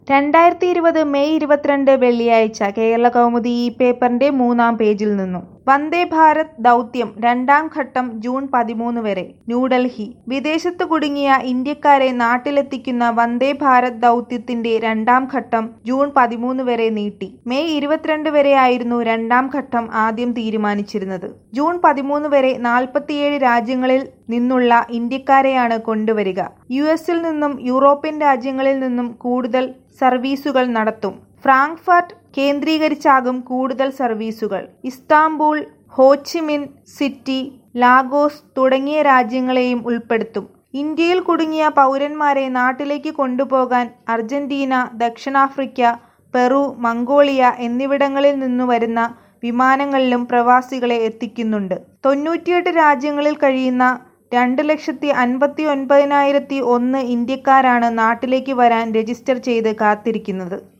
രണ്ടായിരത്തി ഇരുപത് മെയ് ഇരുപത്തിരണ്ട് വെള്ളിയാഴ്ച കേരളകൗമുദി ഈ പേപ്പറിന്റെ മൂന്നാം പേജിൽ നിന്നും വന്ദേ ഭാരത് ദൗത്യം രണ്ടാം ഘട്ടം ജൂൺ പതിമൂന്ന് വരെ ന്യൂഡൽഹി വിദേശത്ത് കുടുങ്ങിയ ഇന്ത്യക്കാരെ നാട്ടിലെത്തിക്കുന്ന വന്ദേ ഭാരത് ദൗത്യത്തിന്റെ രണ്ടാം ഘട്ടം ജൂൺ പതിമൂന്ന് വരെ നീട്ടി മെയ് ഇരുപത്തിരണ്ട് വരെയായിരുന്നു രണ്ടാം ഘട്ടം ആദ്യം തീരുമാനിച്ചിരുന്നത് ജൂൺ പതിമൂന്ന് വരെ നാൽപ്പത്തിയേഴ് രാജ്യങ്ങളിൽ നിന്നുള്ള ഇന്ത്യക്കാരെയാണ് കൊണ്ടുവരിക യു എസിൽ നിന്നും യൂറോപ്യൻ രാജ്യങ്ങളിൽ നിന്നും കൂടുതൽ സർവീസുകൾ നടത്തും ഫ്രാങ്ക്ഫർട്ട് കേന്ദ്രീകരിച്ചാകും കൂടുതൽ സർവീസുകൾ ഇസ്താംബൂൾ ഹോച്ചിമിൻ സിറ്റി ലാഗോസ് തുടങ്ങിയ രാജ്യങ്ങളെയും ഉൾപ്പെടുത്തും ഇന്ത്യയിൽ കുടുങ്ങിയ പൗരന്മാരെ നാട്ടിലേക്ക് കൊണ്ടുപോകാൻ അർജന്റീന ദക്ഷിണാഫ്രിക്ക പെറു മംഗോളിയ എന്നിവിടങ്ങളിൽ നിന്നു വരുന്ന വിമാനങ്ങളിലും പ്രവാസികളെ എത്തിക്കുന്നുണ്ട് തൊണ്ണൂറ്റിയെട്ട് രാജ്യങ്ങളിൽ കഴിയുന്ന രണ്ട് ലക്ഷത്തി അൻപത്തി ഒൻപതിനായിരത്തി ഒന്ന് ഇന്ത്യക്കാരാണ് നാട്ടിലേക്ക് വരാൻ രജിസ്റ്റർ ചെയ്ത് കാത്തിരിക്കുന്നത്